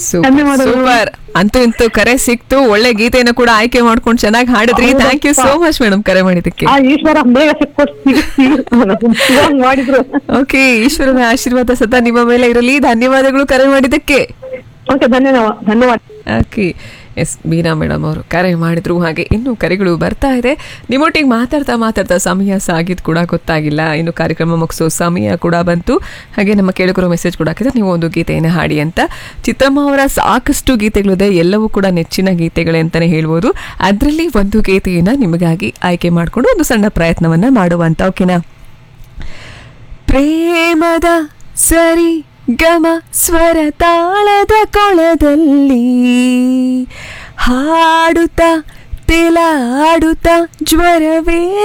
ಧನ್ಯವಾದಗಳು. ಸೂಪರ್ ಅಂತೂ ಇಂತೂ ಕರೆ ಸಿಕ್ತು ಒಳ್ಳೆ ಗೀತೆಯನ್ನು ಕೂಡ ಆಯ್ಕೆ ಮಾಡ್ಕೊಂಡು ಚೆನ್ನಾಗಿ ಹಾಡಿದ್ರಿ ಹೌದಪ್ಪ. Thank you so much madam ಕರೆ ಮಾಡಿದ್ದಕ್ಕೆ ಆ ಈಶ್ವರ ಬೇಗ ಸಿಕ್ಕೊಟ್ಟು ಮಾಡಿದ್ರು ಓಕೆ ಈಶ್ವರನ ಆಶೀರ್ವಾದ ಸದಾ ನಿಮ್ಮ ಮೇಲೆ ಇರಲಿ ಧನ್ಯವಾದಗಳು ಕರೆ ಮಾಡಿದ್ದಕ್ಕೆ ಓಕೆ ಧನ್ಯವಾದ ಧನ್ಯವಾದ ಓಕೆ ಎಸ್ ಬೀನಾ ಮೇಡಮ್ ಅವರು ಕರೆ ಮಾಡಿದ್ರು ಹಾಗೆ ಇನ್ನೂ ಕರೆಗಳು ಬರ್ತಾ ಇದೆ ನಿಮ್ಮೊಟ್ಟಿಗೆ ಮಾತಾಡ್ತಾ ಮಾತಾಡ್ತಾ ಸಮಯ ಸಾಗಿದ್ ಕೂಡ ಗೊತ್ತಾಗಿಲ್ಲ ಇನ್ನು ಕಾರ್ಯಕ್ರಮ ಮುಗಿಸೋ ಸಮಯ ಕೂಡ ಬಂತು ಹಾಗೆ ನಮ್ಮ ಕೇಳುಗರು ಮೆಸೇಜ್ ಕೂಡ ಹಾಕಿದ್ರೆ ನೀವು ಒಂದು ಗೀತೆಯನ್ನು ಹಾಡಿ ಅಂತ ಚಿತ್ರಮ್ಮ ಅವರ ಸಾಕಷ್ಟು ಗೀತೆಗಳಿದೆ ಎಲ್ಲವೂ ಕೂಡ ನೆಚ್ಚಿನ ಗೀತೆಗಳೇ ಅಂತಾನೆ ಹೇಳ್ಬೋದು ಅದರಲ್ಲಿ ಒಂದು ಗೀತೆಯನ್ನು ನಿಮಗಾಗಿ ಆಯ್ಕೆ ಮಾಡಿಕೊಂಡು ಒಂದು ಸಣ್ಣ ಪ್ರಯತ್ನವನ್ನ ಮಾಡುವಂತ ಓಕೆನಾ ಪ್ರೇಮದ ಸರಿ ಗಮ ಸ್ವರ ತಾಳದ ಕೊಳದಲ್ಲಿ ಹಾಡುತ್ತಾ ತಿಲಾಡುತ್ತಾ ಜ್ವರವೇ